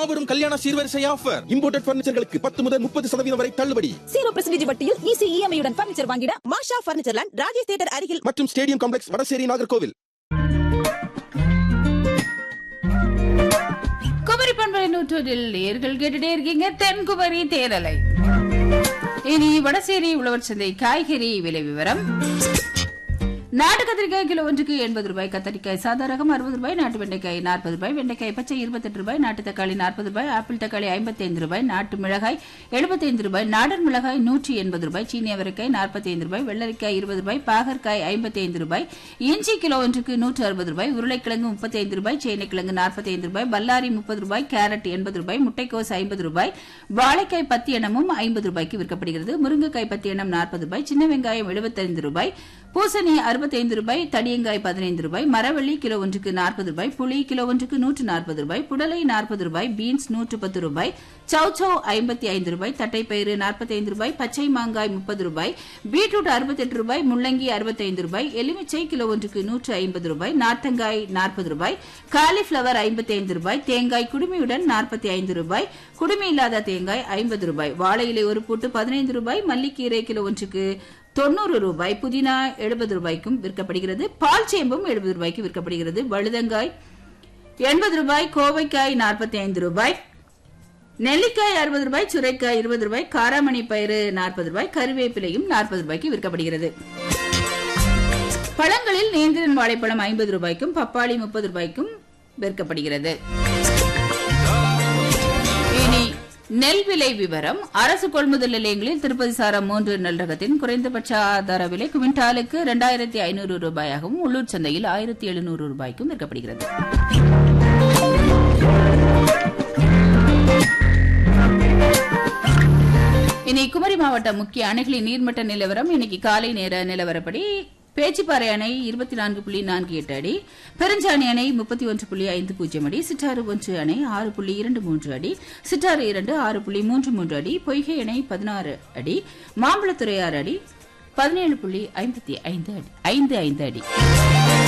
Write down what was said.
மாபெரும் கல்யாண சீர்வரிசை ஆஃபர் இம்போர்ட்டட் பர்னிச்சர்களுக்கு பத்து முதல் முப்பது சதவீதம் வரை தள்ளுபடி ஜீரோ பர்சன்டேஜ் வட்டியில் ஈஸி இஎம்ஐயுடன் பர்னிச்சர் வாங்கிட Masha furniture land Rajesh theatre அருகில் மற்றும் ஸ்டேடியம் காம்ப்ளெக்ஸ் வடசேரி நாகர்கோவில் குமரி பண்பலை நூற்றோரில் நேர்கள் கேட்டுட்டே இருக்கீங்க தென்குமரி தேரலை இனி வடசேரி உழவர் சந்தை காய்கறி விலை விவரம் நாட்டு கத்திரிக்காய் கிலோ ஒன்றுக்கு எண்பது ரூபாய் கத்தரிக்காய் சாதா ரகம் அறுபது ரூபாய் நாட்டு வெண்டைக்காய் நாற்பது ரூபாய் வெண்டைக்காய் பச்சை இருபத்தெட்டு ரூபாய் நாட்டு தக்காளி நாற்பது ரூபாய் ஆப்பிள் தக்காளி ஐம்பத்தைந்து ரூபாய் நாட்டு மிளகாய் எழுபத்தைந்து ரூபாய் நாடன் மிளகாய் நூற்றி எண்பது ரூபாய் சீனி அவரைக்காய் நாற்பத்தைந்து ரூபாய் வெள்ளரிக்காய் இருபது ரூபாய் பாகற்காய் ஐம்பத்தைந்து ரூபாய் இஞ்சி கிலோ ஒன்றுக்கு நூற்று அறுபது ரூபாய் உருளைக்கிழங்கு முப்பத்தைந்து ரூபாய் சேனைக்கிழங்கு நாற்பத்தைந்து ரூபாய் பல்லாரி முப்பது ரூபாய் கேரட் எண்பது ரூபாய் முட்டைக்கோஸ் ஐம்பது ரூபாய் வாழைக்காய் பத்து எண்ணமும் ஐம்பது ரூபாய்க்கு விற்கப்படுகிறது முருங்கைக்காய் பத்து எண்ணம் நாற்பது ரூபாய் சின்ன வெங்காயம் எழுபத்தைந்து ரூபாய் பூசணி அறுபத்தைந்து ரூபாய் தடியங்காய் பதினைந்து ரூபாய் மரவள்ளி கிலோ ஒன்றுக்கு நாற்பது ரூபாய் புளி கிலோ ஒன்றுக்கு நூற்று நாற்பது ரூபாய் புடலை நாற்பது ரூபாய் பீன்ஸ் நூற்று பத்து ரூபாய் சௌச்சௌ ஐம்பத்தி ஐந்து ரூபாய் தட்டைப்பயிறு நாற்பத்தைந்து ரூபாய் பச்சை மாங்காய் முப்பது ரூபாய் பீட்ரூட் அறுபத்தெட்டு ரூபாய் முள்ளங்கி அறுபத்தைந்து ரூபாய் எலுமிச்சை கிலோ ஒன்றுக்கு நூற்று ஐம்பது ரூபாய் நார்த்தங்காய் நாற்பது ரூபாய் காலிஃபிளவர் ஐம்பத்தைந்து ரூபாய் தேங்காய் குடுமியுடன் நாற்பத்தி ஐந்து ரூபாய் குடுமி இல்லாத தேங்காய் ஐம்பது ரூபாய் வாழை இலை ஒரு பூட்டு பதினைந்து ரூபாய் மல்லிக்கீரை கிலோ ஒன்றுக்கு தொண்ணூறு ரூபாய் புதினா எழுபது ரூபாய்க்கும் விற்கப்படுகிறது பால் சேம்பும் எழுபது ரூபாய்க்கு விற்கப்படுகிறது வழுதங்காய் எண்பது ரூபாய் கோவைக்காய் நாற்பத்தி ஐந்து ரூபாய் நெல்லிக்காய் அறுபது ரூபாய் சுரைக்காய் இருபது ரூபாய் காராமணி பயிறு நாற்பது ரூபாய் கருவேப்பிலையும் நாற்பது ரூபாய்க்கு விற்கப்படுகிறது பழங்களில் நேந்திரன் வாழைப்பழம் ஐம்பது ரூபாய்க்கும் பப்பாளி முப்பது ரூபாய்க்கும் விற்கப்படுகிறது இனி நெல் விலை விவரம் அரசு கொள்முதல் நிலையங்களில் திருப்பதி சாரம் மூன்று நெல் ரகத்தின் குறைந்தபட்ச ஆதார விலை குவிண்டாலுக்கு இரண்டாயிரத்தி ஐநூறு ரூபாயாகவும் உள்ளூர் சந்தையில் ஆயிரத்தி எழுநூறு ரூபாய்க்கும் விற்கப்படுகிறது இனி குமரி மாவட்ட முக்கிய அணைகளின் நீர்மட்ட நிலவரம் இன்னைக்கு காலை நேர நிலவரப்படி பேச்சிப்பாறை அணை இருபத்தி நான்கு புள்ளி நான்கு எட்டு அடி பெருஞ்சாணி அணை முப்பத்தி ஒன்று புள்ளி ஐந்து பூஜ்ஜியம் அடி சிற்றாறு ஒன்று அணை ஆறு புள்ளி இரண்டு மூன்று அடி சிற்றாறு இரண்டு ஆறு புள்ளி மூன்று மூன்று அடி பொய்கை அணை பதினாறு அடி மாம்பழத்துறை ஆறு அடி பதினேழு புள்ளி ஐம்பத்தி ஐந்து அடி ஐந்து ஐந்து அடி